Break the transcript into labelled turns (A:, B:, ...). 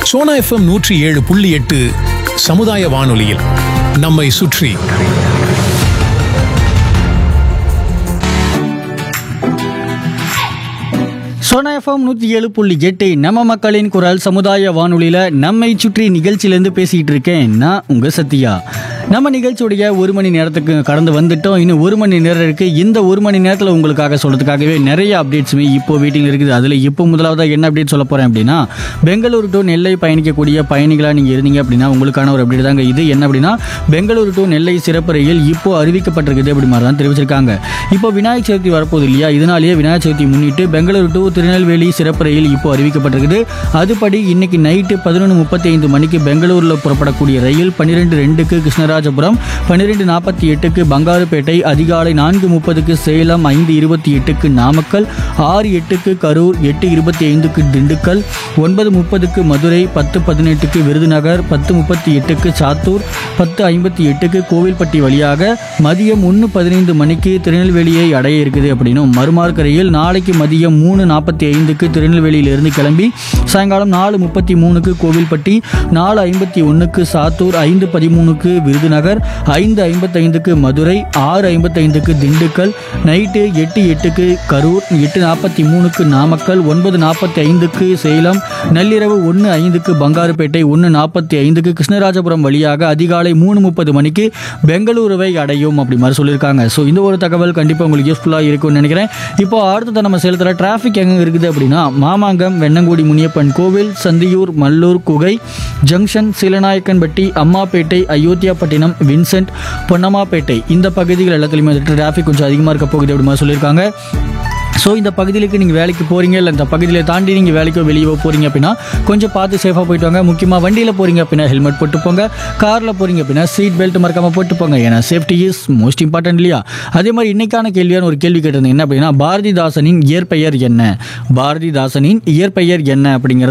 A: Sona FM நூற்றி ஏழு புள்ளி எட்டு சமுதாய வானொலியில் நம்மை சுற்றி
B: சோனா எஃப்எம் நூற்றி ஏழு புள்ளி எட்டு நம்ம மக்களின் குரல் சமுதாய வானொலியில் நம்மை சுற்றி நிகழ்ச்சியிலேருந்து பேசிக்கிட்டு இருக்கேன் நான் உங்கள் சத்யா நம்ம நிகழ்ச்சியுடைய ஒரு மணி நேரத்துக்கு கடந்து வந்துட்டோம் இன்னும் ஒரு மணி நேரம் இருக்குது இந்த ஒரு மணி நேரத்தில் உங்களுக்காக சொல்கிறதுக்காகவே நிறைய அப்டேட்ஸுமே இப்போ வெயிட்டிங் இருக்குது அதில் இப்போ முதலாவதாக என்ன அப்டேட் சொல்ல போகிறேன் அப்படின்னா பெங்களூரு டு நெல்லை பயணிக்கக்கூடிய பயணிகளாக நீங்கள் இருந்தீங்க அப்படின்னா உங்களுக்கான ஒரு அப்டேட் தாங்க இது என்ன அப்படின்னா பெங்களூரு டு நெல்லை சிறப்பு ரயில் இப்போ அறிவிக்கப்பட்டிருக்குது அப்படி மாதிரி தான் தெரிவிச்சிருக்காங்க இப்போ விநாயகர் சதுர்த்தி வரப்போகுது இல்லையா இதனாலேயே விநாயகர் சதுர்த்தி முன்னிட்டு பெங்களூரு டு திருநெல்வேலி சிறப்பு ரயில் இப்போ அறிவிக்கப்பட்டிருக்குது அதுபடி இன்னைக்கு நைட்டு பதினொன்று முப்பத்தி ஐந்து மணிக்கு பெங்களூரில் புறப்படக்கூடிய ரயில் பன்னிரெண்டு ரெண்டுக்கு கிருஷ்ணராஜபுரம் பன்னிரெண்டு நாற்பத்தி எட்டுக்கு பங்காருப்பேட்டை அதிகாலை நான்கு முப்பதுக்கு சேலம் ஐந்து இருபத்தி எட்டுக்கு நாமக்கல் ஆறு எட்டுக்கு கரூர் எட்டு இருபத்தி ஐந்துக்கு திண்டுக்கல் ஒன்பது முப்பதுக்கு மதுரை பத்து பதினெட்டுக்கு விருதுநகர் பத்து முப்பத்தி எட்டுக்கு சாத்தூர் பத்து ஐம்பத்தி எட்டுக்கு கோவில்பட்டி வழியாக மதியம் ஒன்று பதினைந்து மணிக்கு திருநெல்வேலியை அடைய இருக்குது அப்படின்னும் மறுமார்க்கரையில் நாளைக்கு மதியம் மூணு நாற்பத்தி ஐந்துக்கு திருநெல்வேலியிலிருந்து கிளம்பி சாயங்காலம் நாலு முப்பத்தி மூணுக்கு கோவில்பட்டி நாலு ஐம்பத்தி ஒன்றுக்கு சாத்தூர் ஐந்து பதிமூணுக்கு விருதுநகர் ஐந்து ஐம்பத்தைந்துக்கு மதுரை ஆறு ஐம்பத்தைந்துக்கு திண்டுக்கல் நைட்டு எட்டு எட்டுக்கு கரூர் எட்டு நாற்பத்தி மூணுக்கு நாமக்கல் ஒன்பது நாற்பத்தி ஐந்துக்கு சேலம் நள்ளிரவு ஒன்று ஐந்துக்கு பங்காருப்பேட்டை ஒன்று நாற்பத்தி ஐந்துக்கு கிருஷ்ணராஜபுரம் வழியாக அதிகாலை மூணு முப்பது மணிக்கு பெங்களூருவை அடையும் அப்படி மாதிரி சொல்லியிருக்காங்க ஸோ இந்த ஒரு தகவல் கண்டிப்பாக உங்களுக்கு யூஸ்ஃபுல்லாக இருக்கும்னு நினைக்கிறேன் இப்போ அடுத்தது நம்ம சேலத்தில் டிராஃபிக் எங்கே இருக்குது அப்படின்னா மாமாங்கம் வெண்ணங்குடி முனியப்பன் கோவில் சந்தியூர் மல்லூர் குகை ஜங்ஷன் சீலநாயக்கன்பட்டி அம்மாப்பேட்டை அயோத்தியாப்பட்டினம் வின்சென்ட் பொன்னம்மாப்பேட்டை இந்த பகுதிகள் எல்லாத்துலேயுமே டிராஃபிக் கொஞ்சம் அதிகமாக இருக்க போகுது அப்படி மாதிரி சொல்லியிருக்காங்க ஸோ இந்த பகுதிகளுக்கு நீங்கள் வேலைக்கு போகிறீங்க இல்லை இந்த பகுதியில் தாண்டி நீங்கள் வேலைக்கோ வெளியே போகிறீங்க அப்படின்னா கொஞ்சம் பார்த்து சேஃபாக போயிட்டு வாங்க முக்கியமாக வண்டியில் போகிறீங்க அப்படின்னா ஹெல்மெட் போட்டு போங்க காரில் போகிறீங்க அப்படின்னா சீட் பெல்ட் மறக்காமல் போட்டு போங்க ஏன்னா சேஃப்டி இஸ் மோஸ்ட் இம்பார்ட்டன்ட் இல்லையா அதே மாதிரி இன்னைக்கான கேள்வியான ஒரு கேள்வி கேட்டிருந்தேன் என்ன அப்படின்னா பாரதிதாசனின் இயற்பெயர் என்ன பாரதிதாசனின் இயற்பெயர் என்ன அப்படிங்கிறது